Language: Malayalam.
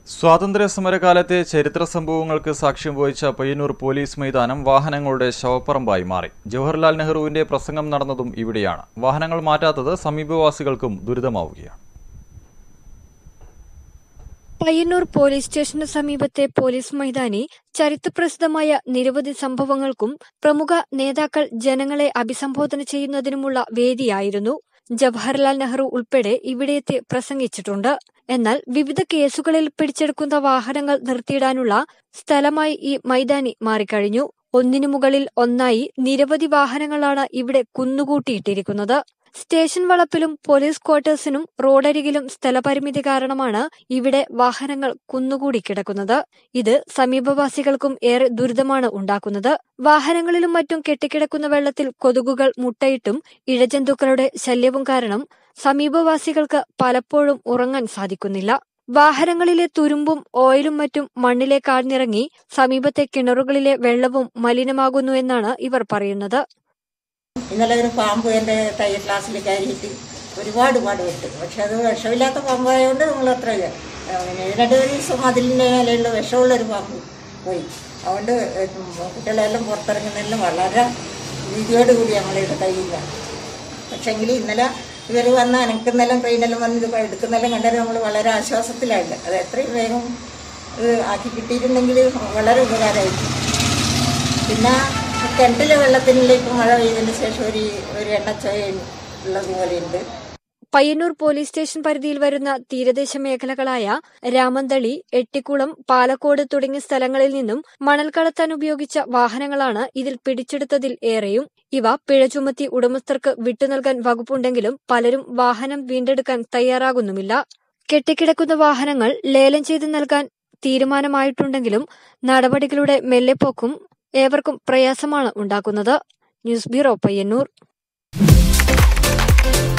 സ്വാതന്ത്ര്യ സമരകാലത്തെ ചരിത്ര സംഭവങ്ങൾക്ക് സാക്ഷ്യം വഹിച്ച പയ്യന്നൂർ പോലീസ് മൈതാനം വാഹനങ്ങളുടെ ശവപ്പറമ്പായി മാറി ജവഹർലാൽ നെഹ്റുവിന്റെ പ്രസംഗം നടന്നതും ഇവിടെയാണ് വാഹനങ്ങൾ മാറ്റാത്തത് സമീപവാസികൾക്കും ദുരിതമാവുകയാണ് പയ്യന്നൂർ പോലീസ് സ്റ്റേഷന് സമീപത്തെ പോലീസ് മൈതാനി ചരിത്രപ്രസിദ്ധമായ നിരവധി സംഭവങ്ങൾക്കും പ്രമുഖ നേതാക്കൾ ജനങ്ങളെ അഭിസംബോധന ചെയ്യുന്നതിനുമുള്ള വേദിയായിരുന്നു ജവഹർലാൽ നെഹ്റു ഉൾപ്പെടെ ഇവിടെയെത്തി പ്രസംഗിച്ചിട്ടുണ്ട് എന്നാൽ വിവിധ കേസുകളിൽ പിടിച്ചെടുക്കുന്ന വാഹനങ്ങൾ നിർത്തിയിടാനുള്ള സ്ഥലമായി ഈ മൈതാനി മാറിക്കഴിഞ്ഞു ഒന്നിനു മുകളിൽ ഒന്നായി നിരവധി വാഹനങ്ങളാണ് ഇവിടെ കുന്നുകൂട്ടിയിട്ടിരിക്കുന്നത് സ്റ്റേഷൻ വളപ്പിലും പോലീസ് ക്വാർട്ടേഴ്സിനും റോഡരികിലും സ്ഥലപരിമിതി കാരണമാണ് ഇവിടെ വാഹനങ്ങൾ കുന്നുകൂടി കിടക്കുന്നത് ഇത് സമീപവാസികൾക്കും ഏറെ ദുരിതമാണ് ഉണ്ടാക്കുന്നത് വാഹനങ്ങളിലും മറ്റും കെട്ടിക്കിടക്കുന്ന വെള്ളത്തിൽ കൊതുകുകൾ മുട്ടയിട്ടും ഇഴജന്തുക്കളുടെ ശല്യവും കാരണം സമീപവാസികൾക്ക് പലപ്പോഴും ഉറങ്ങാൻ സാധിക്കുന്നില്ല വാഹനങ്ങളിലെ തുരുമ്പും ഓയിലും മറ്റും മണ്ണിലേക്ക് ആഴ്ന്നിറങ്ങി സമീപത്തെ കിണറുകളിലെ വെള്ളവും മലിനമാകുന്നു എന്നാണ് ഇവർ പറയുന്നത് ഇന്നലെ ഒരു പാമ്പ് എൻ്റെ തയ്യൽ ക്ലാസ്സിൽ കയറിയിട്ട് ഒരുപാട് പാടുപെട്ട് പക്ഷെ അത് വിഷമില്ലാത്ത പാമ്പായതുകൊണ്ട് നമ്മൾ അത്ര ഇല്ല. ഏഹ് പിന്നെ രണ്ട് ഒരു ദിവസം മതിലിൻ്റെ മേലെയുള്ള വിഷമുള്ളൊരു പാമ്പ് പോയി അതുകൊണ്ട് കുട്ടികളെല്ലാം പുറത്തിറങ്ങുന്നതെല്ലാം വളരെ രീതിയോട് കൂടി നമ്മളിവിടെ കഴിയില്ല പക്ഷെങ്കിൽ ഇന്നലെ ഇവർ വന്ന് അനക്കുന്നെല്ലാം ട്രെയിനെല്ലാം വന്ന് ഇത് എടുക്കുന്നെല്ലാം കണ്ടത് നമ്മൾ വളരെ ആശ്വാസത്തിലായില്ല അത് എത്രയും വേഗം ഇത് ആക്കി കിട്ടിയിട്ടുണ്ടെങ്കിൽ വളരെ ഉപകാരമായിരിക്കും പിന്നെ കിണറ്റിലെ വെള്ളത്തിലേക്ക് മഴ പെയ്തതിന് ശേഷം ഒരു ഒരു എണ്ണച്ചോയ ഉള്ളതുപോലെയുണ്ട് പയ്യന്നൂർ പോലീസ് സ്റ്റേഷൻ പരിധിയിൽ വരുന്ന തീരദേശ മേഖലകളായ രാമന്തളി എട്ടിക്കുളം പാലക്കോട് തുടങ്ങിയ സ്ഥലങ്ങളിൽ നിന്നും മണൽ കടത്താൻ ഉപയോഗിച്ച വാഹനങ്ങളാണ് ഇതിൽ പിടിച്ചെടുത്തതിൽ ഏറെയും ഇവ പിഴ ചുമത്തി ഉടമസ്ഥർക്ക് വിട്ടുനൽകാൻ വകുപ്പുണ്ടെങ്കിലും പലരും വാഹനം വീണ്ടെടുക്കാൻ തയ്യാറാകുന്നുമില്ല കെട്ടിക്കിടക്കുന്ന വാഹനങ്ങൾ ലേലം ചെയ്ത് നൽകാൻ തീരുമാനമായിട്ടുണ്ടെങ്കിലും നടപടികളുടെ മെല്ലെപ്പോക്കും ഏവർക്കും പ്രയാസമാണ് ഉണ്ടാക്കുന്നത് ന്യൂസ് ബ്യൂറോ പയ്യന്നൂർ